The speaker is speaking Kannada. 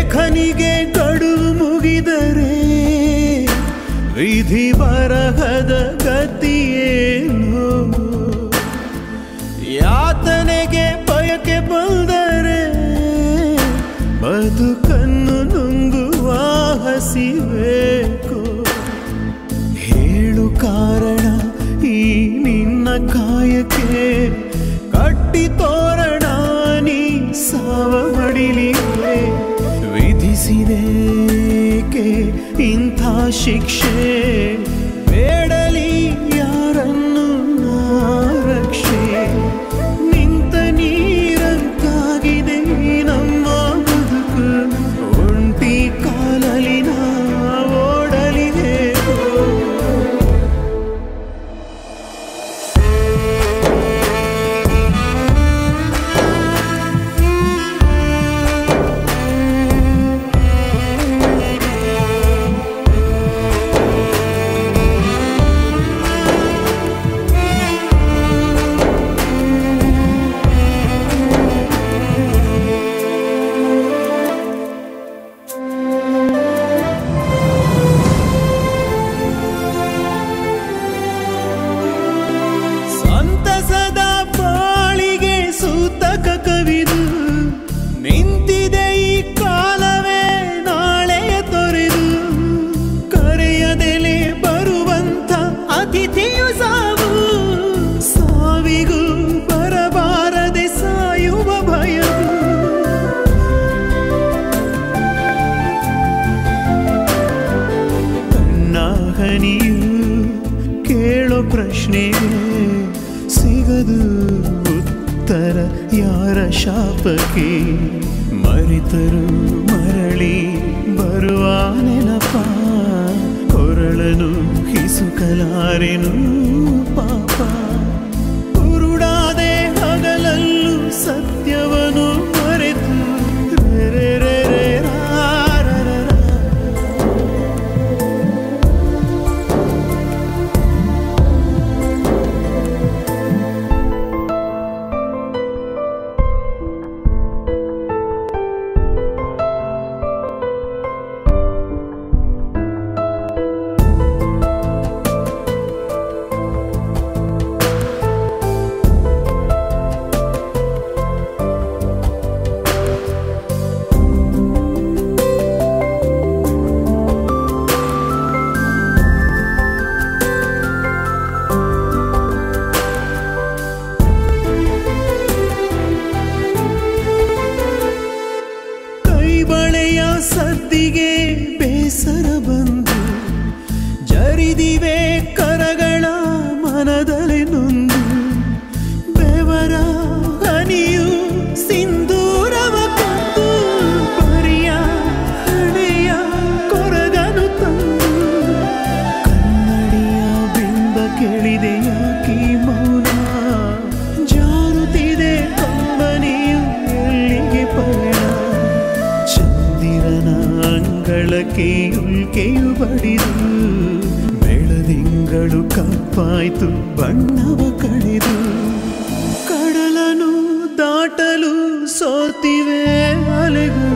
ಲೇಖನಿಗೆ ಗಡುವು ಮುಗಿದರೆ ವಿಧಿ ಬರಹದ ಗತಿಯೇನು ಯಾತನೆಗೆ ಬಯಕೆ ಬಂದರೆ ಬದುಕನ್ನು ನುಂಗುವ ಹಸಿಬೇಕು ಹೇಳು ಕಾರಣ ಈ ನಿನ್ನ ಕಾಯಕ್ಕೆ ಕಟ್ಟಿ ತೋರಣ ನೀ ಸಾವ ಮಡಿಲಿಗೆ ವಿಧಿಸಿದೇಕೆ ಇಂಥ ಶಿಕ್ಷೆ ಬೇಡಲಿ ಯಾರನ್ನು ನಾ ರಕ್ಷೆ ನಿಂತ ನೀರಂತಾಗಿದೆ ಈ ನಮ್ಮ ಬದುಕು ಒಂಟಿ ಕಾಲಲಿ ನಾ ಓಡಲಿ ಹೇಗೋ ಸಂತಸದ ಬಾಳಿಗೆ ಸೂತಕ ಕವಿದು ನಿಂತಿದೆ ಈ ಕಾಲವೇ ನಾಳೆಯ ತೊರೆದು ಕರೆಯದೆಲೆ ಬರುವಂತ ಅತಿಥಿಯು ಸಾವು ಸಾವಿಗೂ ಬರಬಾರದೆ ಸಾಯುವ ಭಯವು ಕಣ್ಣಾಹನಿಯು ಕೇಳೋ ಪ್ರಶ್ನೆಗೆ ಸಿಗದು ಉತ್ತರ ಯಾರ ಶಾಪಕ್ಕೆ ಮರಿತರು ಮರಳಿ ಬರುವ ನೆನಪ ಕೊರಳನು ಹಿಸುಕಲಾರೆನು ಪಾಪ ಕುರುಡಾದೆ ಹಗಲಲ್ಲೂ ಸತ್ಯವನು ಮರೆತು ರೇ ರೇ ರೇ ರಾ ರಾ ರಾ ರಾ. ಕೈಬಳೆಯ ಸದ್ದಿಗೆ ಬೇಸರ ಬಂದು ಜರಿದಿವೆ ಕರಗಳ ಮನದಲ್ಲಿ ನೊಂದು ಬೆವರ ಹನಿಯು ಸಿಂಧೂರವ ಕೊಂದು ಪರಿಯ ಹಣೆಯ ಕೊರಗನು ತಂದು ಕನ್ನಡಿಯ ಬಿಂಬ ಕೇಳಿದೆ ಯಾಕಿ ಮೌನ ಜಾರುತ್ತಿದೆ ಕಂಬನಿಯು ಎಲ್ಲಿಗೆ ಪಯಣ ಚಂದಿರನ ಅಂಗಳಕ್ಕೆ ಉಲ್ಕೆಯು ಬಡಿದು ಬೆಳದಿಂಗಳು ಕಪ್ಪಾಯ್ತು ಬಣ್ಣವ ಕಳೆದು ಕಡಲನು ದಾಟಲು ಸೋತಿವೆ ಅಲೆಗಳು